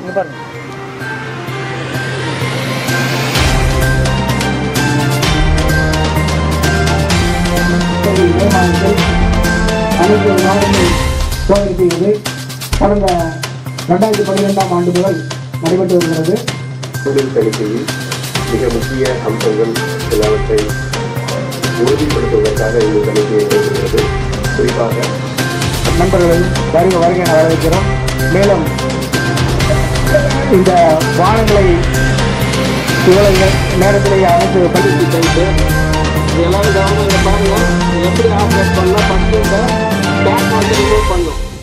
இங்க பாருங்க மே மாதத்தில் அனைத்து மாவட்டங்கள் சோதனை செய்வது கடந்த ரெண்டாயிரத்தி பன்னிரெண்டாம் ஆண்டு முதல் நடைபெற்று வருகிறது கூடுதல் தணிக்கையில் மிக முக்கிய அம்சங்கள் சிலவற்றை உறுதிப்படுத்துவதற்காக இந்த தணிக்கையை செய்கிறது குறிப்பாக நண்பர்களையும் வருக வருக என வரவேற்கிறோம் மேலும் இந்த வாகனங்களை இவ்வளவு நே- நேரத்திலேயே அனைத்து பதிவு செய்து இது எல்லாரும் கவனம் இதை பாருங்க இது எப்படி ஆப்ரேட் பண்ணால் ஃபஸ்ட்டு இந்த பேக் வந்து ரிமூவ் பண்ணும்